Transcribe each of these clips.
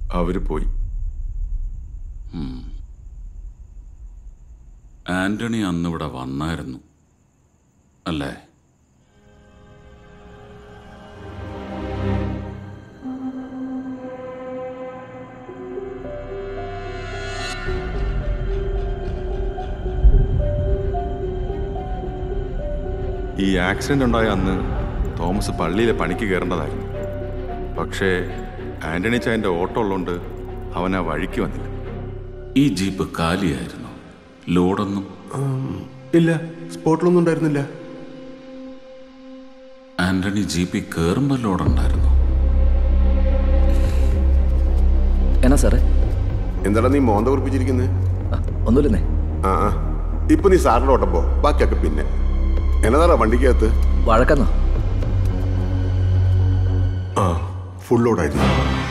അവര് പോയി ആന്റണി അന്നിവിടെ വന്നായിരുന്നു അല്ലേ ഈ ആക്സിഡന്റ് ഉണ്ടായ അന്ന് തോമസ് പള്ളിയിലെ പണിക്ക് കയറേണ്ടതായിരുന്നു പക്ഷേ ആന്റണി ചായന്റെ ഓട്ടോ ഉള്ളതുകൊണ്ട് അവൻ ആ വഴിക്ക് വന്നില്ല ഈ ജീപ്പ് കാലിയായിരുന്നു ലോഡൊന്നും ഇല്ല സ്പോട്ടിലൊന്നും ഉണ്ടായിരുന്നില്ല ആന്റണി ജീപ്പിൽ കയറുമ്പോൾ ലോഡുണ്ടായിരുന്നു എന്നാ സാറേ എന്താടാ നീ മോന്ത കുറിപ്പിച്ചിരിക്കുന്നത് ആ, ഒന്നുമില്ലെന്നേ ആ ആ ഇപ്പൊ നീ സാറിന്റെ ഓട്ടം പോ ബാക്കിയൊക്കെ പിന്നെ എന്നതാടാ വണ്ടിക്കകത്ത് വഴക്കെന്നോ ആ ഫുൾ ലോഡായിരുന്നു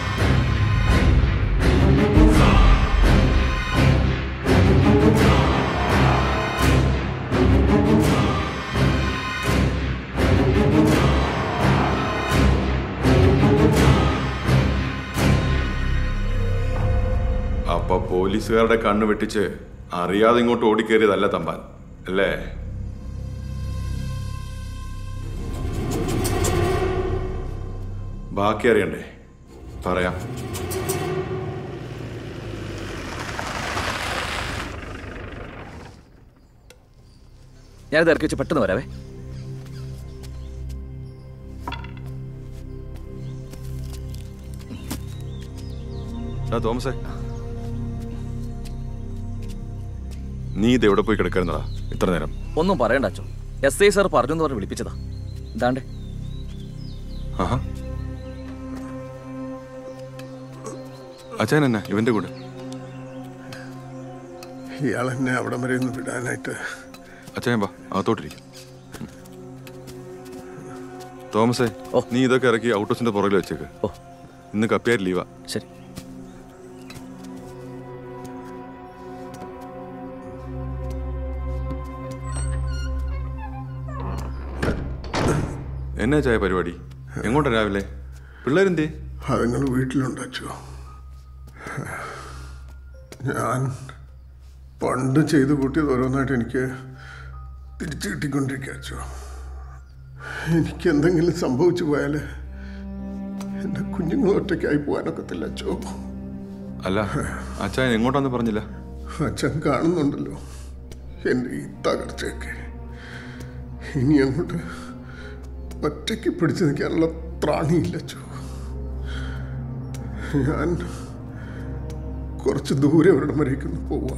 അപ്പൊ പോലീസുകാരുടെ കണ്ണ് വെട്ടിച്ച് അറിയാതെ ഇങ്ങോട്ട് ഓടിക്കേറിയതല്ല തമ്പാൻ അല്ലേ ബാക്കി അറിയണ്ടേ പറയാം ഞാനിത് ഇറക്കി വെച്ച് പെട്ടെന്ന് വരാവേ എടാ തോമസേ നീ ഇത് എവിടെ പോയി കിടക്കായിരുന്നടാ ഇത്ര നേരം ഒന്നും പറയണ്ട അച്ചോ എസ് ഐ സാർ പറഞ്ഞു എന്ന് പറഞ്ഞ് വിളിപ്പിച്ചതാ ഇതാണ്ടേ ആഹാ അച്ഛൻ എന്നാ ഇവന്റെ കൂടെ ഇയാൾ എന്നെ അവിടെ വരെ ഒന്ന് വിടാനായിട്ട് അച്ഛൻ വാ അകത്തോട്ടിരിക്കും തോമസേ ഓ. നീ ഇതൊക്കെ ഇറക്കി ഔട്ടോസിന്റെ പുറകിൽ വെച്ചേക്ക് ഓ ഇന്ന് കപ്പിയാർ ലീവാ ശരി എന്നാ ചായ പരിപാടി എങ്ങോട്ടാ രാവിലെ പിള്ളേരെന്തേ അതുങ്ങൾ വീട്ടിലുണ്ടോ ഞാൻ പണ്ട് ചെയ്തു കൂട്ടിയത് ഓരോന്നായിട്ട് എനിക്ക് തിരിച്ചു കിട്ടിക്കൊണ്ടിരിക്കച്ചോ എനിക്ക് എന്തെങ്കിലും സംഭവിച്ചു പോയാൽ എൻ്റെ കുഞ്ഞുങ്ങൾ ഒറ്റയ്ക്കായി പോകാനൊക്കത്തില്ല അച്ചോ അല്ല അച്ഛൻ എങ്ങോട്ടാന്ന് പറഞ്ഞില്ല അച്ഛൻ കാണുന്നുണ്ടല്ലോ എൻ്റെ ഈ തകർച്ചയൊക്കെ ഇനി അങ്ങോട്ട് ഒറ്റയ്ക്ക് പിടിച്ചു നിൽക്കാനുള്ള ത്രാണിയില്ല ചോ ഞാൻ കുറച്ച് ദൂരെ ഒരിടം വരേക്കൊന്ന് പോവുക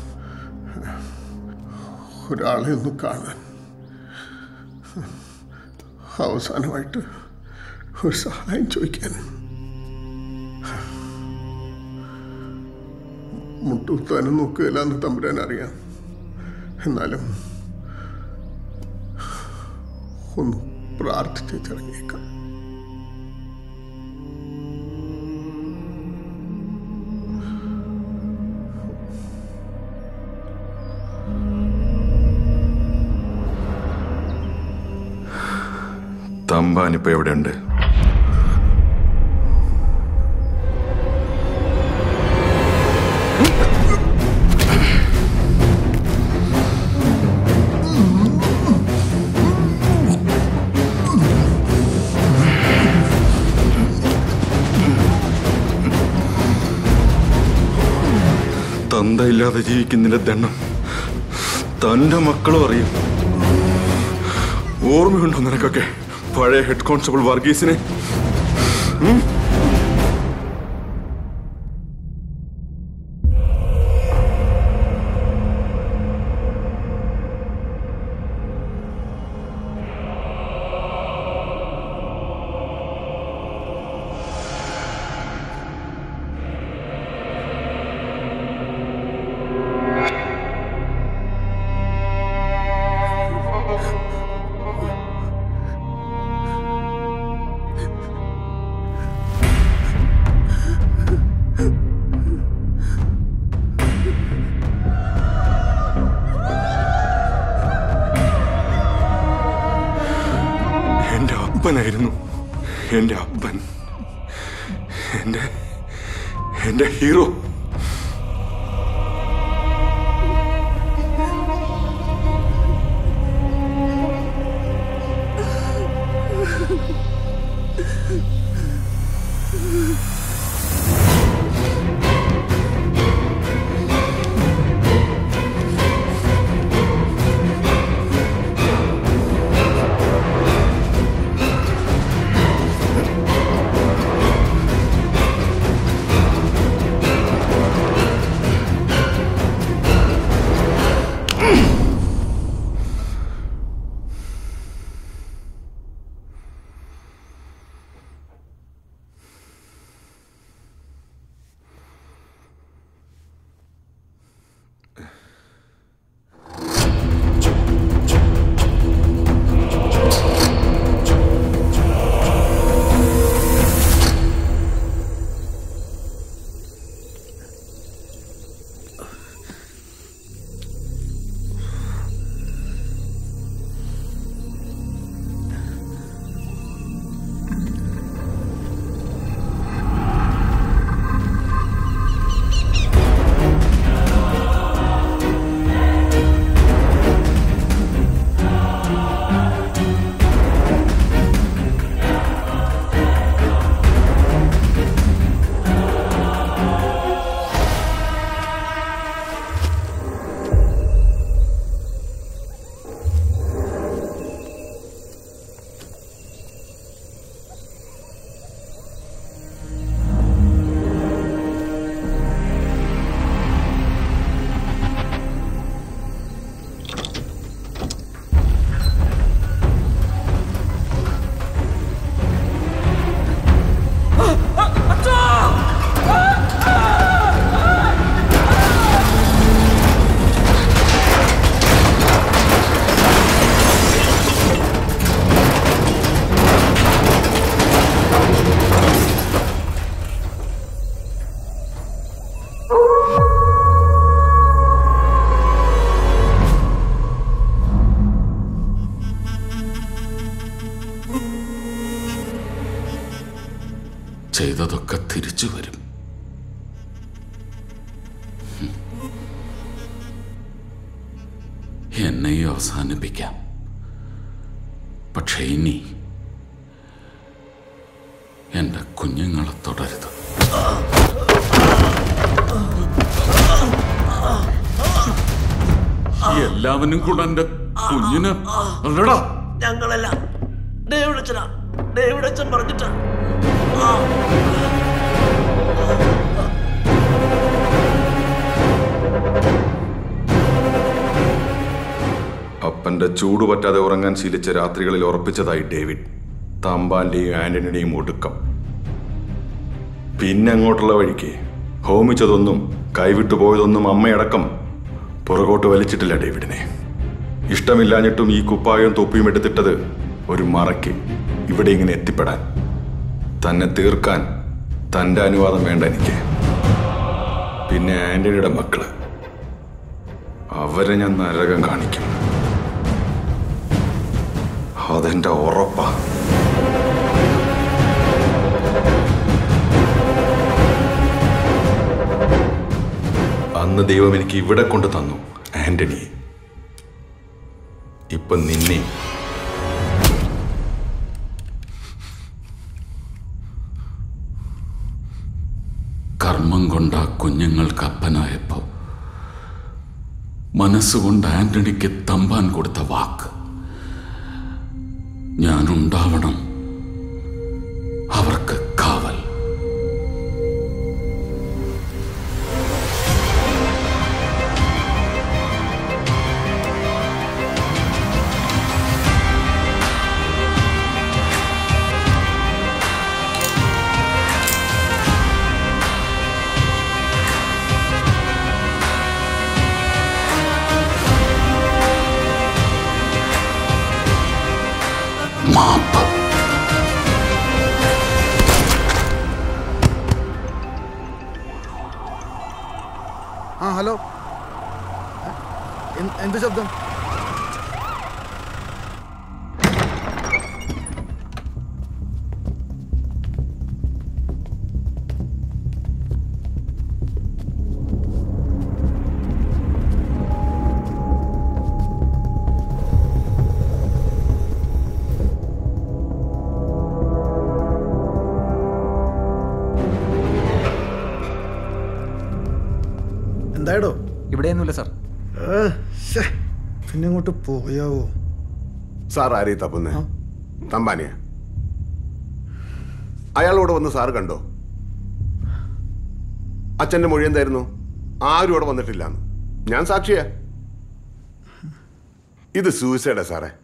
ഒരാളെ ഒന്ന് കാണാൻ അവസാനമായിട്ട് ഒരു സഹായം ചോദിക്കാൻ മുട്ടുത്താനും നോക്കുകയില്ല എന്ന് തമ്പുരാൻ അറിയാം എന്നാലും ഒന്ന് പ്രാർത്ഥിച്ചിറങ്ങിയേക്കാം തമ്പാൻ ഇപ്പൊ എവിടെയുണ്ട് തന്തയില്ലാതെ ജീവിക്കുന്നില്ല ദണ്ണം തന്റെ മക്കളും അറിയും ഓർമ്മയുണ്ടോ നിനക്കൊക്കെ പഴയ ഹെഡ് കോൺസ്റ്റബിൾ വർഗീസിനെ ഉം? എന്റെ അപ്പനായിരുന്നു എന്റെ അപ്പൻ എന്റെ എന്റെ ഹീറോ ചെയ്തതൊക്കെ തിരിച്ചു വരും ഹും. എന്നെയും അവസാനിപ്പിക്കാം പക്ഷെ ഇനി എന്റെ കുഞ്ഞുങ്ങളെ തുടരുത് എല്ലാവരും കൂടെ എന്റെ കുഞ്ഞിന് അല്ലടാ ഞങ്ങളല്ല ഡേവിഡ് അച്ഛനാ ഡേവിഡ് അച്ഛൻ പറഞ്ഞിട്ടാ അപ്പന്റെ ചൂട് പറ്റാതെ ഉറങ്ങാൻ ശീലിച്ച രാത്രികളിൽ ഉറപ്പിച്ചതായി ഡേവിഡ് തമ്പാന്റെയും ആന്റണിയുടെയും ഒടുക്കം പിന്നെ അങ്ങോട്ടുള്ള വഴിക്ക് ഹോമിച്ചതൊന്നും കൈവിട്ടു പോയതൊന്നും അമ്മയടക്കം പുറകോട്ട് വലിച്ചിട്ടില്ല ഡേവിഡിനെ ഇഷ്ടമില്ലാഞ്ഞിട്ടും ഈ കുപ്പായവും തൊപ്പിയും എടുത്തിട്ടത് ഒരു മറയ്ക്ക് ഇവിടെ ഇങ്ങനെ എത്തിപ്പെടാൻ തന്നെ തീർക്കാൻ തന്റെ അനുവാദം വേണ്ട എനിക്ക് പിന്നെ ആന്റണിയുടെ മക്കള് അവരെ ഞാൻ നരകം കാണിക്കും അതെന്റെ ഉറപ്പാ അന്ന് ദൈവം എനിക്ക് ഇവിടെ കൊണ്ട് തന്നു ആന്റണി ഇപ്പൊ നിന്നെ കർമ്മം കൊണ്ട് ആ കുഞ്ഞുങ്ങൾക്ക് അപ്പനായപ്പോ മനസ്സുകൊണ്ട് ആന്റണിക്ക് തമ്പാൻ കൊടുത്ത വാക്ക് ഞാനുണ്ടാവണം അവർക്ക് കാവൽ മാപ്പ് ആ ഹലോ എന്ത് എന്ത് ശബ്ദം എന്തായടോ ഇവിടെയൊന്നുമില്ല സാർ ഏ, ശ്ശേ, പിന്നെ അങ്ങോട്ട് പോയാവോ സാർ ആരെയും തപ്പുന്നേ തമ്പാനിയ അയാളോട് വന്ന് സാറ് കണ്ടോ അച്ഛന്റെ മൊഴി എന്തായിരുന്നു ആരും ഇവിടെ വന്നിട്ടില്ലാന്ന് ഞാൻ സാക്ഷിയാ ഇത് സൂയിസൈഡാ സാറേ